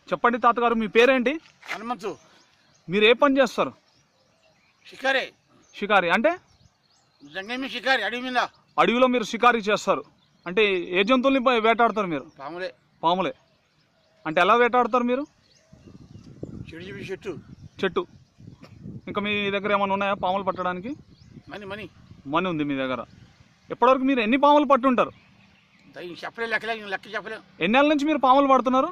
చెప్పండి తాతగారు మీ పేరేంటి హనుమంతు మీరు ఏ పని చేస్తారు షికారే షికారి అంటే జంగమి షికారి అడవి మీద అడవిలో మీరు షికారీ చేస్తారు అంటే ఏ జంతువుల్ని ప- వేటాడతారు మీరు పాములే పాములే అంటే ఎలా వేటాడతారు మీరు చెడు చెవి చెట్టు చెట్టు ఇంకా మీ దగ్గర ఏమైనా ఉన్నాయా పాములు పట్టడానికి మని మని మనీ ఉంది మీ దగ్గర ఎప్పటివరకు మీరు ఎన్ని పాములు పట్టుంటారు దై చెప్పలే లెక్కలే లెక్క చెప్పలేం ఎన్నేళ్ళ నుంచి మీరు పాములు పడుతున్నారు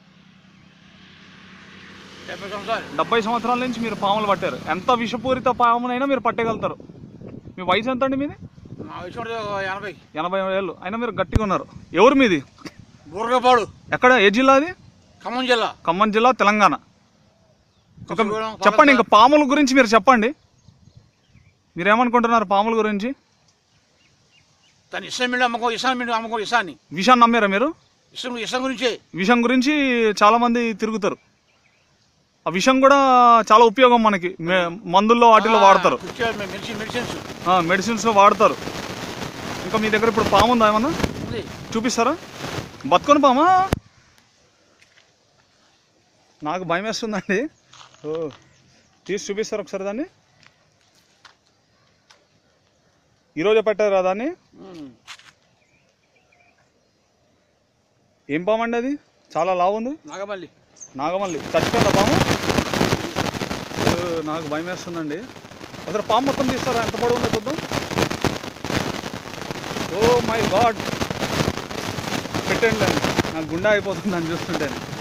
డెబ్బై సంవత్సరాలు డెబ్బై సంవత్సరాల నుంచి మీరు పాములు పట్టారు ఎంత విషపూరిత పామునైనా మీరు పట్టగలుగుతారు మీ వయసు ఎంత అండి మీది మా వయసు ఉన్నది ఒక ఎనభై ఎనభై ఏళ్ళు అయినా మీరు గట్టిగా ఉన్నారు ఎవరు మీది బూరగపాడు ఎక్కడ ఏ జిల్లా అది ఖమ్మం జిల్లా ఖమ్మం జిల్లా తెలంగాణ ఇంకా కొత్తగూడెం, చెప్పండి ఇంకా పాముల గురించి మీరు చెప్పండి మీరు ఏమనుకుంటున్నారు పాముల గురించి తను ఇష్టం మీద అమ్మకం ఇసాన్ మీద అమ్మకం ఇసాన్ని విషాన్ని నమ్మారా మీరు ఇష్టం ఇష్టం గురించే విషం గురించి చాలా మంది తిరుగుతారు ఆ విషం కూడా చాలా ఉపయోగం మనకి మే- మందుల్లో వాటిల్లో వాడతారు మెడిసిన్ మెడిసిన్స్ మెడిసిన్స్ లో వాడతారు ఇంకా మీ దగ్గర ఇప్పుడు పాము ఉందా ఏమన్నా ఉంది చూపిస్తారా బతుకొని పామా నాకు భయం వేస్తుందండి ఓ తీసి చూపిస్తారు ఒకసారి దాన్ని ఈరోజే పెట్టారా దాన్ని ఉమ్. ఏం పాము అండి అది చాలా లావు ఉంది నాగమల్లి నాగమల్లి చచ్చిపోయిందా పాము ఓ, నాకు భయం వేస్తుందండి ఒకసారి పాము మొత్తం తీస్తారా ఎంత పొడవు ఉందో చూద్దాం ఓ మై గాడ్ పెట్టండి నాకు గుండె అయిపోతుంది అని చూస్తుంటే